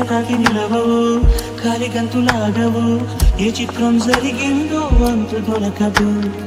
తాకి నిలవవు కాలి గంతులాగవు ఏ చిత్రం జరిగిందో అంతు దొరకదు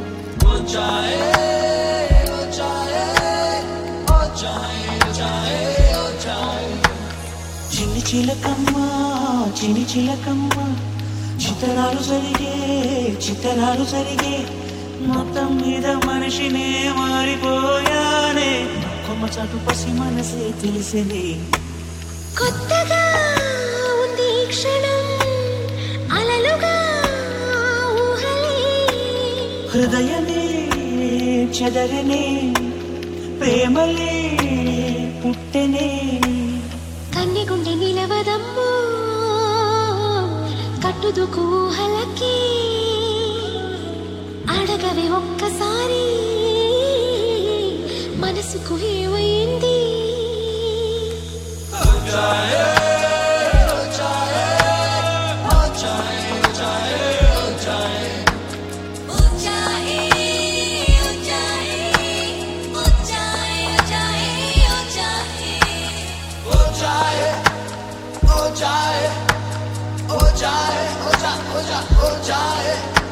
చిన్ని చిలకమ్మ చిన్ని చిలకమ్మ చిత్తరాలు జరిగే చిత్తరాలు జరిగే మొత్తం మీద మనిషినే మారిపోయానే కొమ్మ చాటు పసి మనసే తెలిసేనే కొత్తగా ఉంది ఈ క్షణం అలలుగా ఊహలే హృదయమే చెదరనే ప్రేమలే పుట్టెనే కన్నె గుండె నిలవదమ్మో కట్టుదుకు ఊహలకి అడగవే ఒక్కసారి మనసుకు ఏమైంది Oh, Jai, oh, Jai, oh, Jai, oh, Jai, oh, Jai.